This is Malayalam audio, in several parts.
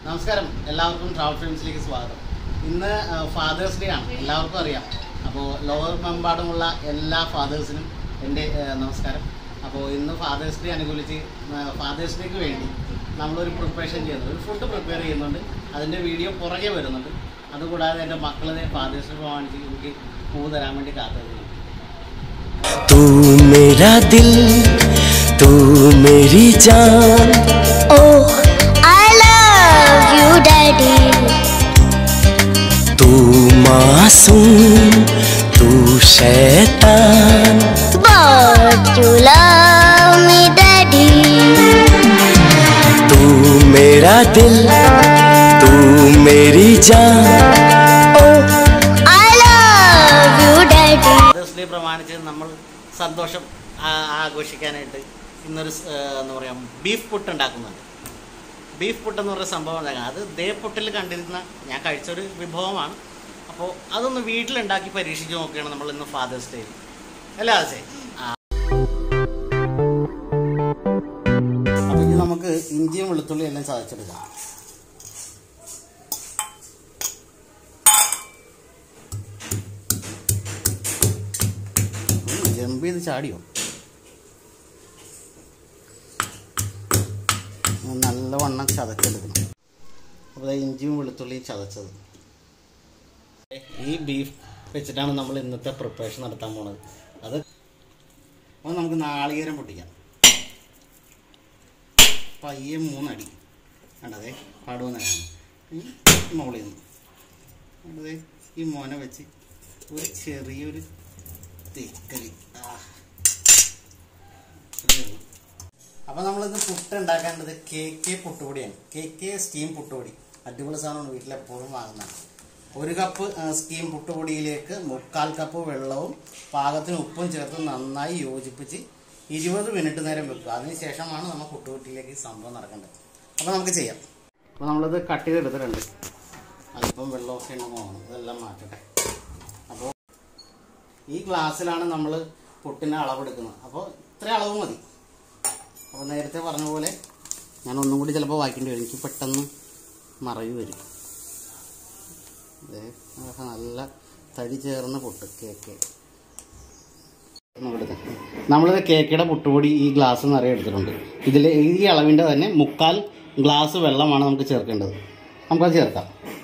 നമസ്കാരം എല്ലാവർക്കും ട്രാവൽ ഫിലിംസിലേക്ക് സ്വാഗതം ഇന്ന് ഫാദേഴ്സ് ഡേ ആണ് എല്ലാവർക്കും അറിയാം അപ്പോൾ ലോകമെമ്പാടുമുള്ള എല്ലാ ഫാദേഴ്സിനും എൻ്റെ ഏഹ്, നമസ്കാരം അപ്പോൾ ഇന്ന് ഫാദേഴ്സ് ഡേ അനുകൂലിച്ച് ഫാദേഴ്സ് ഡേക്ക് വേണ്ടി നമ്മളൊരു പ്രിപ്പറേഷൻ ചെയ്യുന്നുണ്ട് ഒരു ഫുഡ് പ്രിപ്പയർ ചെയ്യുന്നുണ്ട് അതിൻ്റെ വീഡിയോ പുറകെ വരുന്നുണ്ട് അതുകൂടാതെ എൻ്റെ മക്കളെ ഫാദേഴ്സ് ഡേ പ്രമാണിച്ച് എനിക്ക് പൂ തരാൻ വേണ്ടി കാത്തിരുന്നു तू मेरा दिल तू मेरी जान Oh, I love you, Daddy. तू मासूम तू शैतान But you love me, Daddy. तू मेरा दिल तू मेरी जान Oh, I love you, Daddy. Father's day പ്രമാണിച്ച് നമ്മൾ സന്തോഷം ആ- ആഘോഷിക്കാനായിട്ട് ഇന്നൊരു സ്- ഏഹ് എന്താ പറയുക ബീഫ് പുട്ട് ഉണ്ടാക്കുന്നുണ്ട് ബീഫ് പുട്ട് എന്ന് പറയുന്ന സംഭവം ഉണ്ടാക്കുക അത് ദേ പുട്ടിൽ കണ്ടിരുന്ന ഞാൻ കഴിച്ചൊരു വിഭവമാണ് അപ്പോൾ അതൊന്ന് വീട്ടിലുണ്ടാക്കി പരീക്ഷിച്ച് നോക്കുകയാണ് നമ്മൾ ഇന്ന് ഫാദേഴ്സ് ഡേ അല്ലേ ആശേ അപ്പോൾ ഇനി നമുക്ക് ഇഞ്ചിയും വെളുത്തുള്ളിയും എല്ലാം ചതച്ചെടുക്കാം ജമ്പ് ചെയ്ത് ചാടിയോ നല്ലവണ്ണം ചതച്ചെടുക്കണം അപ്പോൾ ഇഞ്ചിയും വെളുത്തുള്ളിയും ചതച്ചത് ഈ ബീഫ് വെച്ചിട്ടാണ് നമ്മൾ ഇന്നത്തെ പ്രിപ്പറേഷൻ നടത്താൻ പോണത് അത് അപ്പോൾ നമുക്ക് നാളികേരം പൊട്ടിക്കാം പയ്യെ മൂന്നടി കണ്ടതേ പാടുവന്നാണ് മുകളിൽ നിന്ന് കണ്ടതേ ഈ മോനെ വെച്ച് ഒരു ചെറിയൊരു തിക്കരി അപ്പൊ നമ്മളിത് പുട്ട് ഉണ്ടാക്കേണ്ടത് കെ കെ പുട്ടുപൊടിയാണ് കെ കെ സ്റ്റീം പുട്ടുപൊടി അടിപൊളി സാധനമാണ് വീട്ടിൽ എപ്പോഴും വാങ്ങുന്നത് ഒരു കപ്പ് ആ, സ്റ്റീം പുട്ടുപൊടിയിലേക്ക് മുക്കാൽ കപ്പ് വെള്ളവും പാകത്തിന് ഉപ്പും ചേർത്ത് നന്നായി യോജിപ്പിച്ച് ഇരുപത് മിനിറ്റ് നേരം വെക്കുക അതിനുശേഷമാണ് നമ്മൾ പുട്ടുപൊട്ടിയിലേക്ക് ഈ സംഭവം നടക്കേണ്ടത് അപ്പോൾ നമുക്ക് ചെയ്യാം അപ്പോൾ നമ്മളിത് കട്ട് ചെയ്തെടുത്തിട്ടുണ്ട് അല്പം വെള്ളമൊക്കെ ഉണ്ടെന്ന് തോന്നുന്നു ഇതെല്ലാം മാറ്റട്ടെ അപ്പോൾ ഈ ഗ്ലാസ്സിലാണ് നമ്മൾ പുട്ടിന് അളവെടുക്കുന്നത് അപ്പോൾ ഇത്ര അളവ് മതി അപ്പോൾ നേരത്തെ പറഞ്ഞ പോലെ ഞാൻ ഒന്നും കൂടി ചിലപ്പോൾ വായിക്കേണ്ടി വരും എനിക്ക് പെട്ടെന്ന് മറവി വരും ദേ, അതൊക്കെ നല്ല തടി ചേർന്ന പുട്ട് കേക്ക് നമ്മളിത് കേക്കയുടെ പുട്ടുപൊടി ഈ ഗ്ലാസ് നിറയെ എടുത്തിട്ടുണ്ട് ഇതിൽ ഈ അളവിൻ്റെ തന്നെ മുക്കാൽ ഗ്ലാസ് വെള്ളമാണ് നമുക്ക് ചേർക്കേണ്ടത് നമുക്കത് ചേർക്കാം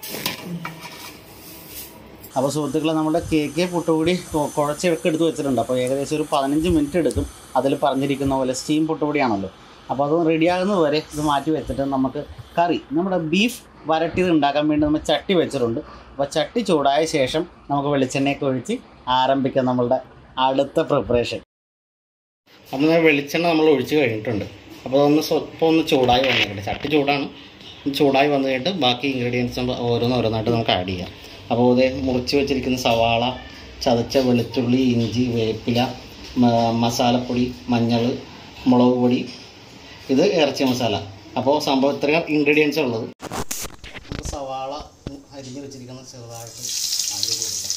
അപ്പോൾ സുഹൃത്തുക്കളെ നമ്മുടെ കേക്ക് പുട്ടുപൊടി കൊ- കുഴച്ചൊക്കെ എടുത്ത് വെച്ചിട്ടുണ്ട് അപ്പോൾ ഏകദേശം ഒരു പതിനഞ്ച് മിനിറ്റ് എടുക്കും അതിൽ പറഞ്ഞിരിക്കുന്ന പോലെ സ്റ്റീം പുട്ടുപൊടിയാണല്ലോ അപ്പോൾ അത് റെഡിയാകുന്നത് വരെ ഇത് മാറ്റി വെച്ചിട്ട് നമുക്ക് കറി നമ്മുടെ ബീഫ് വരട്ടിയത് ഉണ്ടാക്കാൻ വേണ്ടി നമ്മൾ ചട്ടി വെച്ചിട്ടുണ്ട് അപ്പോൾ ചട്ടി ചൂടായ ശേഷം നമുക്ക് വെളിച്ചെണ്ണയൊക്കെ ഒഴിച്ച് ആരംഭിക്കാം നമ്മളുടെ അടുത്ത പ്രിപ്പറേഷൻ അപ്പോൾ വെളിച്ചെണ്ണ നമ്മൾ ഒഴിച്ച് കഴിഞ്ഞിട്ടുണ്ട് അപ്പോൾ അതൊന്ന് സ്വല്പം ഒന്ന് ചൂടായി വന്നിട്ടുണ്ട് ചട്ടി ചൂടാണ് ചൂടായി വന്നു കഴിഞ്ഞിട്ട് ബാക്കി ഇൻഗ്രീഡിയൻസ് ഓരോന്നോരോന്നായിട്ട് നമുക്ക് ആഡ് ചെയ്യാം അപ്പോൾ ഇത് മുറിച്ച് വെച്ചിരിക്കുന്ന സവാള ചതച്ച വെളുത്തുള്ളി ഇഞ്ചി വേപ്പില മ- മസാലപ്പൊടി മഞ്ഞൾ മുളക് പൊടി ഇത് ഇറച്ചി മസാല അപ്പോൾ സംഭവം ഇത്രയും ഇൻഗ്രീഡിയൻസ് ഉള്ളത് നമുക്ക് സവാള അരിഞ്ഞ് വെച്ചിരിക്കുന്ന ചെറുതായിട്ട് ആദ്യം കൊടുക്കാം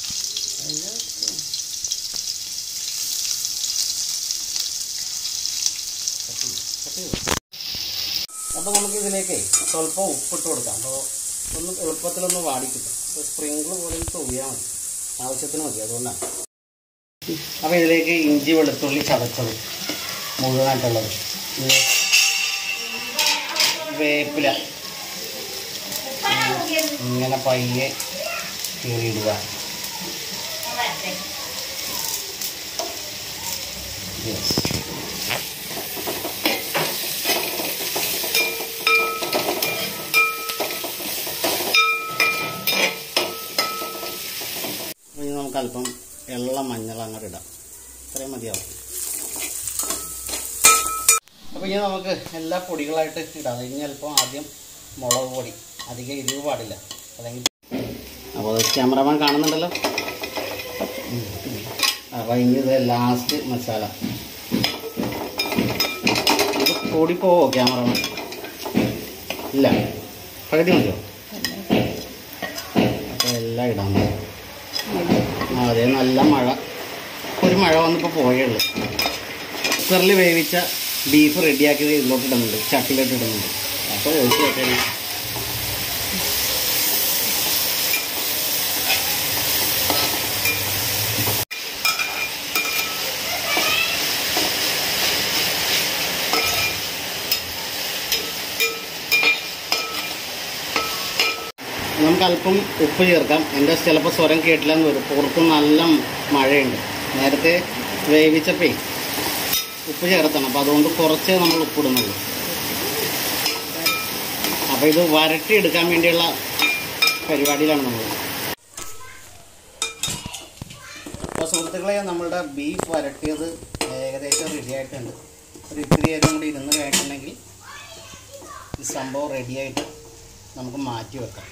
അപ്പോൾ നമുക്ക് ഇതിലേക്ക് സ്വല്പം ഉപ്പിട്ട് കൊടുക്കാം അപ്പോൾ ഒന്ന് എളുപ്പത്തിലൊന്ന് വാടിക്കിട്ടും അപ്പോൾ സ്പ്രിങ്കിൾ പോലെ ഒന്ന് തൂവിയാൽ മതി ആവശ്യത്തിന് മതി അതുകൊണ്ടാണ് അപ്പോൾ ഇതിലേക്ക് ഇഞ്ചി വെളുത്തുള്ളി ചതച്ചത് മുഴുവനായിട്ടുള്ളത് ഇത് വേപ്പില ഇങ്ങനെ പയ്യെ കീറിയിടുക യെസ് ഇനി നമുക്ക് അല്പം എള്ള മഞ്ഞൾ അങ്ങോട്ട് ഇടാം ഇത്രയും മതിയാവും അപ്പോൾ ഇനി നമുക്ക് എല്ലാ പൊടികളായിട്ട് ഇടാം ഇനി അല്പം ആദ്യം മുളക് പൊടി അധികം എരിവ് പാടില്ല അല്ലെങ്കിൽ അപ്പോൾ ക്യാമറമാൻ കാണുന്നുണ്ടല്ലോ ഉം, ഉം. അപ്പോൾ ഇനി ഇത് ലാസ്റ്റ് മസാല ഇത് പൊടി പോവോ ക്യാമറമാൻ ഇല്ല പകുതി മതിയോ അപ്പോൾ എല്ലാം ഇടാൻ മതി ആ, അതെ നല്ല മഴ ഒരു മഴ വന്നിപ്പോൾ പോയേ ഉള്ളൂ കുക്കറിൽ വേവിച്ച ബീഫ് റെഡിയാക്കിയത് ഇതിലോട്ട് ഇടുന്നുണ്ട് ചട്ടിയിലോട്ട് ഇടുന്നുണ്ട് അപ്പോൾ ഒഴിച്ച് വെച്ചാൽ നമുക്ക് അല്പം ഉപ്പ് ചേർക്കാം എൻ്റെ ചിലപ്പോൾ സ്വരം കേട്ടില്ല എന്ന് വരും പുറത്ത് നല്ല മഴയുണ്ട് നേരത്തെ വേവിച്ചപ്പേ ഉപ്പ് ചേർത്താണ് അപ്പോൾ അതുകൊണ്ട് കുറച്ചേ നമ്മൾ ഉപ്പിടുന്നുള്ളൂ അപ്പോൾ ഇത് വരട്ടി എടുക്കാൻ വേണ്ടിയുള്ള പരിപാടിയിലാണ് നമ്മൾ അപ്പോൾ സുഹൃത്തുക്കളെ നമ്മളുടെ ബീഫ് വരട്ടിയത് ഏകദേശം റെഡി ആയിട്ടുണ്ട് ഒരു ഇത്തിരി നേരം കൂടി ഇരുന്ന് കഴിഞ്ഞിട്ടുണ്ടെങ്കിൽ ഈ സംഭവം റെഡിയായിട്ട് നമുക്ക് മാറ്റി വെക്കാം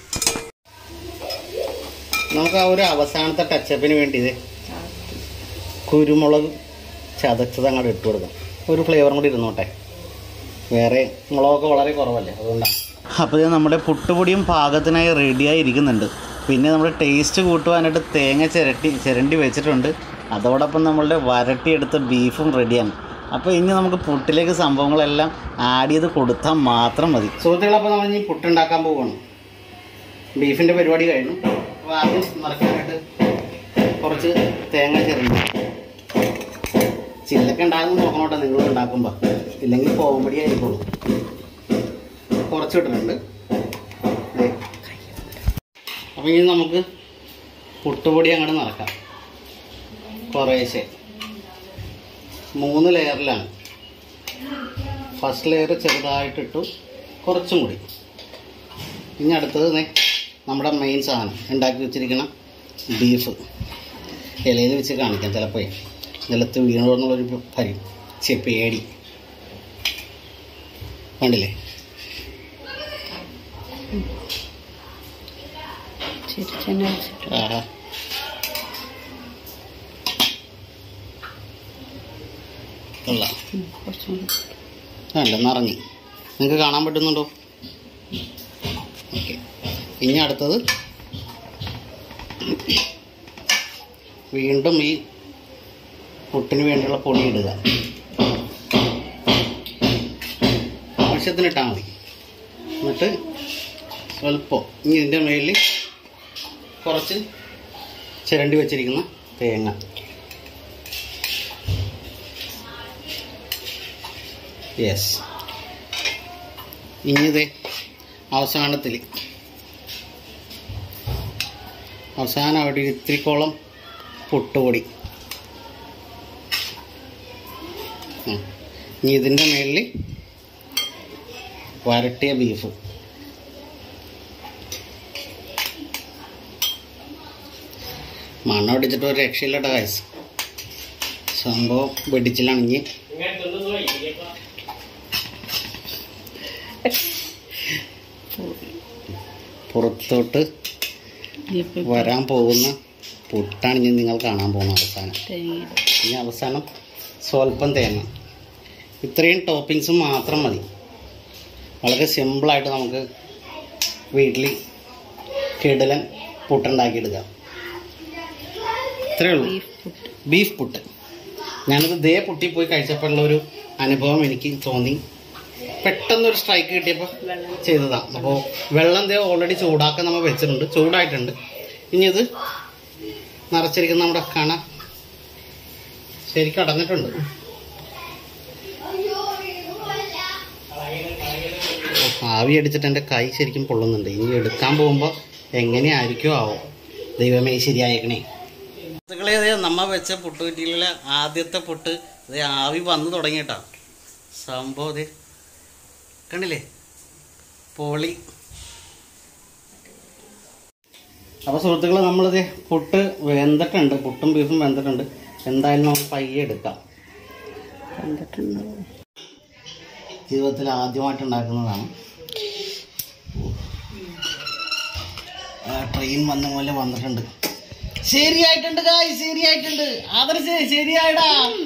നമുക്ക് ആ ഒരു അവസാനത്തെ ടച്ചപ്പിന് വേണ്ടി ഇത് കുരുമുളക് ചതച്ചത് അങ്ങോട്ട് ഇട്ട് കൊടുക്കാം ഒരു ഫ്ലേവറും കൂടി ഇരുന്നോട്ടെ വേറെ മുളകൊക്കെ വളരെ കുറവല്ലേ അതുകൊണ്ടാണ് അപ്പോൾ ഇത് നമ്മുടെ പുട്ടുപൊടിയും പാകത്തിനായി റെഡിയായി ഇരിക്കുന്നുണ്ട് പിന്നെ നമ്മൾ ടേസ്റ്റ് കൂട്ടുവാനായിട്ട് തേങ്ങ ചിരട്ടി ചിരണ്ടി വെച്ചിട്ടുണ്ട് അതോടൊപ്പം നമ്മളുടെ വരട്ടിയെടുത്ത ബീഫും റെഡിയാണ് അപ്പോൾ ഇനി നമുക്ക് പുട്ടിലേക്ക് സംഭവങ്ങളെല്ലാം ആഡ് ചെയ്ത് കൊടുത്താൽ മാത്രം മതി സുഹൃത്തുക്കളെ അപ്പോൾ നമ്മൾ ഇനി പുട്ടുണ്ടാക്കാൻ പോവുകയാണ് ബീഫിൻ്റെ പരിപാടി കഴിഞ്ഞു അപ്പോൾ ആദ്യം മറക്കാനായിട്ട് കുറച്ച് തേങ്ങ ചിരണ്ടി ചില്ലൊക്കെ ഉണ്ടാകുന്ന നോക്കണോട്ടെ നിങ്ങൾ ഉണ്ടാക്കുമ്പോൾ ഇല്ലെങ്കിൽ പോകുമ്പടി ആയിരിക്കുള്ളൂ കുറച്ച് ഇട്ടിട്ടുണ്ട് ദേ. അപ്പോൾ ഇനി നമുക്ക് പുട്ടുപൊടി അങ്ങോട്ട് നിറക്കാം കുറേശ്ശെ മൂന്ന് ലെയറിലാണ് ഫസ്റ്റ് ലെയർ ചെറുതായിട്ടിട്ടു കുറച്ചും കൂടി ഇനി അടുത്തത് ദേ നമ്മുടെ മെയിൻ സാധനം ഉണ്ടാക്കി വെച്ചിരിക്കുന്ന ബീഫ് ഇലയിൽ വെച്ച് കാണിക്കാം ചിലപ്പോൾ നിലത്ത് വീണോ എന്നുള്ളൊരു പരി ചെ പേടി കണ്ടില്ലേ ആഹാ കൊള്ളാം അല്ല നിറങ്ങി നിങ്ങൾക്ക് കാണാൻ പറ്റുന്നുണ്ടോ ഓക്കെ ഇനി അടുത്തത് വീണ്ടും ഈ പുട്ടിന് വേണ്ടിയുള്ള പൊടി ഇടുക ആവശ്യത്തിന് ഇട്ടാൽ മതി എന്നിട്ട് സ്വല്പം ഇനി ഇതിൻ്റെ മേലിൽ കുറച്ച് ചിരണ്ടി വെച്ചിരിക്കുന്ന തേങ്ങ യെസ് ഇനി ഇതേ അവസാനത്തിൽ അവസാനം അവിടെ ഇത്തിരിക്കോളം പുട്ടുപൊടി ഉം. ഇനി ഇതിൻ്റെ മേളിൽ വരട്ടിയ ബീഫ് മണ്ണ് ഒടിച്ചിട്ട് ഒരു രക്ഷയില്ലട്ട കാശ് സംഭവം വെടിച്ചിലാണെങ്കിൽ പുറത്തോട്ട് വരാൻ പോകുന്ന പുട്ടാണ് ഇനി നിങ്ങൾ കാണാൻ പോകുന്ന അവസാനം ഇനി അവസാനം സ്വല്പം തേങ്ങ ഇത്രയും ടോപ്പിങ്സ് മാത്രം മതി വളരെ സിമ്പിളായിട്ട് നമുക്ക് വീട്ടിൽ കിടലൻ പുട്ടുണ്ടാക്കിയെടുക്കാം ഇത്രയേ ഉള്ളൂ ബീഫ് പുട്ട് ഞാനത് ദേ പുട്ടി പോയി കഴിച്ചപ്പോഴുള്ള ഒരു അനുഭവം എനിക്ക് തോന്നി പെട്ടെന്നൊരു സ്ട്രൈക്ക് കിട്ടിയപ്പോൾ ചെയ്തതാണ് അപ്പോൾ വെള്ളം ദേ ഓൾറെഡി ചൂടാക്കാൻ നമ്മൾ വെച്ചിട്ടുണ്ട് ചൂടായിട്ടുണ്ട് ഇനി ഇത് നിറച്ചിരിക്കുന്ന നമ്മുടെ കണ ശരിക്കും അടഞ്ഞിട്ടുണ്ട് ഓ, ആവി അടിച്ചിട്ട് എൻ്റെ കൈ ശരിക്കും പൊള്ളുന്നുണ്ട് ഇനി എടുക്കാൻ പോകുമ്പോൾ എങ്ങനെയായിരിക്കും ആവോ ദൈവമേ ശരിയായേക്കണേ സുഹൃത്തുക്കളെ ഇത് നമ്മ വെച്ച പുട്ടുകുറ്റിയിലെ ആദ്യത്തെ പുട്ട് ഇത് ആവി വന്നു തുടങ്ങിയിട്ടാ സംഭവം ഇത് കണ്ടില്ലേ പൊളി അപ്പോൾ സുഹൃത്തുക്കളെ നമ്മളിത് പുട്ട് വെന്തിട്ടുണ്ട് പുട്ടും ബീഫും വെന്തിട്ടുണ്ട് എന്തായാലും നമുക്ക് പയ്യെ എടുക്കാം ജീവിതത്തിൽ ആദ്യമായിട്ട് ഉണ്ടാക്കുന്നതാണ് ആ, ട്രെയിൻ വന്ന പോലെ വന്നിട്ടുണ്ട് ശരിയായിട്ടുണ്ട് കായ് ശരിയായിട്ടുണ്ട് ആദർശ് ശരിയായിടാ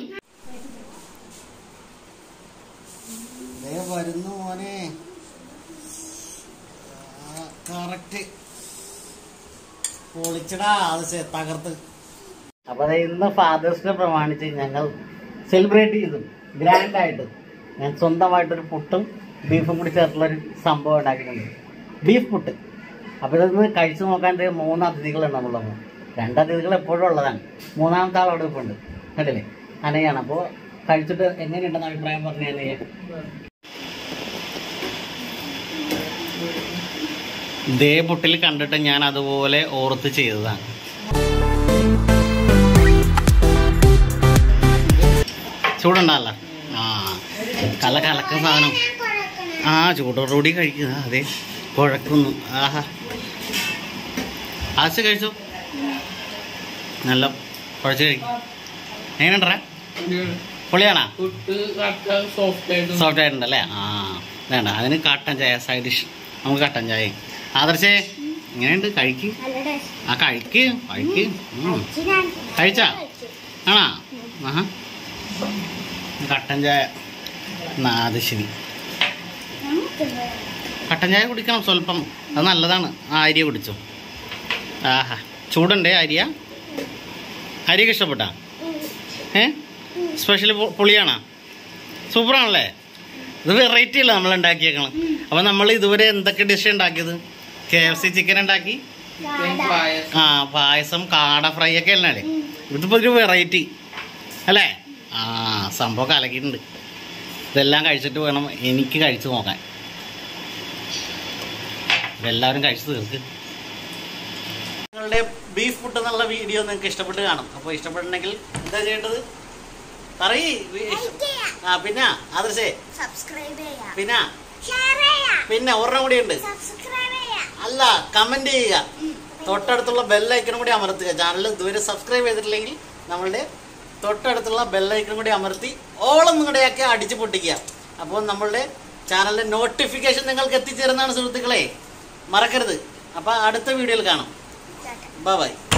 ദേ വരുന്നു മോനെ കറക്റ്റ് പൊളിച്ചടാ ആദർശ് തകർത്ത് അപ്പൊ ദേ ഇന്ന് ഫാദേഴ്സ് ഡേ പ്രമാണിച്ച് ഞങ്ങൾ സെലിബ്രേറ്റ് ചെയ്തു ഗ്രാൻഡ് ആയിട്ട് ഞാൻ സ്വന്തമായിട്ടൊരു പുട്ടും ബീഫും കൂടി ചേർത്തുള്ള ഒരു സംഭവം ഉണ്ടാക്കിയിട്ടുണ്ട് ബീഫ് പുട്ട് അപ്പോൾ ഇതൊന്ന് കഴിച്ചു നോക്കാൻ ദേ മൂന്ന് അതിഥികളുണ്ട് നമ്മളുള്ള രണ്ട് അതിഥികൾ എപ്പോഴും ഉള്ളതാണ് മൂന്നാമത്തെ ആൾ അവിടെ ഇപ്പോൾ ഉണ്ട് കണ്ടില്ലേ അനയാണ് അപ്പോൾ കഴിച്ചിട്ട് എങ്ങനെയുണ്ടെന്ന് അഭിപ്രായം പറഞ്ഞു അനയ്യ ഇതേ പുട്ടിൽ കണ്ടിട്ട് ഞാൻ അതുപോലെ ഓർത്ത് ചെയ്തതാണ് ചൂടുണ്ടല്ല ആ കല കലക്കുന്ന സാധനം ആ ചൂടോടുകൂടി കഴിക്കുക അതെ കുഴക്കുന്നു ആഹാ ആസ് കഴിച്ചു നല്ല കുഴച്ച് കഴിക്കും എങ്ങനെയുണ്ടറ പൊളിയാണാ സോഫ്റ്റ് ആയിട്ടുണ്ടല്ലേ ആ വേണ്ട അതിന് കട്ടൻ ചായ സൈഡ് ഡിഷ് നമുക്ക് കട്ടൻ ചായ ആദർശേ ഇങ്ങനെയുണ്ട് കഴിക്ക് ആ കഴിക്ക് കഴിക്ക് ഉം. കഴിച്ചാ ആണാ ആഹാ കട്ടൻ ചായ എന്നാ, അത് ശരി കട്ടൻ ചായ കുടിക്കണം സ്വല്പം അത് നല്ലതാണ് ആ അരിയ കുടിച്ചോ ആഹാ ചൂടുണ്ടേ അരിയ അരിയൊക്കെ ഇഷ്ടപ്പെട്ടാ ഏ സ്പെഷ്യൽ പുളിയാണോ സൂപ്പറാണല്ലേ ഇത് വെറൈറ്റി അല്ല നമ്മൾ ഉണ്ടാക്കിയേക്കണം അപ്പം നമ്മൾ ഇതുവരെ എന്തൊക്കെ ഡിഷ് ഉണ്ടാക്കിയത് കെ എഫ് സി ചിക്കൻ ഉണ്ടാക്കി ആ പായസം കാട ഫ്രൈ ഒക്കെ അല്ലേ ഇതിപ്പോൾ ഒരു വെറൈറ്റി അല്ലേ ആ സംഭവം കലക്കിയിട്ടുണ്ട് ഇതെല്ലാം കഴിച്ചിട്ട് വേണം എനിക്ക് കഴിച്ചു നോക്കാൻ ഇതെല്ലാവരും കഴിച്ചു തീർക്ക് നിങ്ങളുടെ ബീഫ് ഫുഡ് എന്നുള്ള വീഡിയോ നിങ്ങൾക്ക് ഇഷ്ടപ്പെട്ട് കാണും അപ്പോൾ ഇഷ്ടപ്പെട്ടിട്ടുണ്ടെങ്കിൽ എന്താ ചെയ്യേണ്ടത് പറയ് ആ പിന്നെ ആദർശേ സബ്സ്ക്രൈബ് ചെയ്യാം പിന്നെ ഷെയർ ചെയ്യാം പിന്നെ ഒരെണ്ണം കൂടി ഉണ്ട് സബ്സ്ക്രൈബ് ചെയ്യാം അല്ല കമന്റ് ചെയ്യുക തൊട്ടടുത്തുള്ള ബെല്ലൈക്കനും കൂടി അമർത്തുക ചാനൽ ഇതുവരെ സബ്സ്ക്രൈബ് ചെയ്തിട്ടില്ലെങ്കിൽ നമ്മളുടെ തൊട്ടടുത്തുള്ള ബെല്ലൈക്കനും കൂടി അമർത്തി ഓളം നിങ്ങളുടെയൊക്കെ അടിച്ചു പൊട്ടിക്കുക അപ്പോൾ നമ്മളുടെ ചാനലിന്റെ നോട്ടിഫിക്കേഷൻ നിങ്ങൾക്ക് എത്തിച്ചേരുന്നതാണ് സുഹൃത്തുക്കളെ മറക്കരുത് അപ്പോൾ അടുത്ത വീഡിയോയിൽ കാണാം ബൈ ബൈ